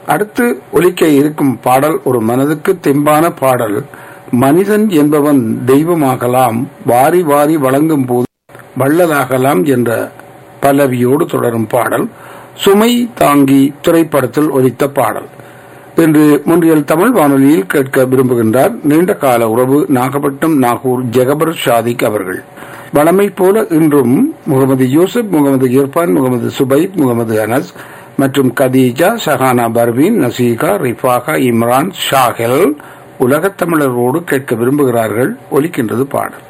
அடுத்து ஒலிக்க இருக்கும் பாடல் ஒரு மனதுக்கு தெம்பான பாடல் மனிதன் என்பவன் தெய்வமாகலாம் வாரி வாரி வழங்கும் போது வள்ளலாகலாம் என்ற பல்லவியோடு தொடரும் பாடல் சுமை தாங்கி திரைப்படத்தில் ஒலித்த பாடல் இன்று முன்றியல் தமிழ் வானொலியில் கேட்க விரும்புகின்றார் நீண்ட கால உறவு நாகப்பட்டினம் நாகூர் ஜெகபர் ஷாதிக் அவர்கள் வளமை போல இன்றும் முகமது யூசுப் முகமது இர்பான் முகமது சுபைப் முகமது அனஸ் மற்றும் கதீஜா ஷஹானா பர்வீன் நசீகா ரிஃபாகா இம்ரான் ஷாஹெல் உலகத் தமிழரோடு கேட்க விரும்புகிறார்கள் ஒலிக்கின்றது பாடல்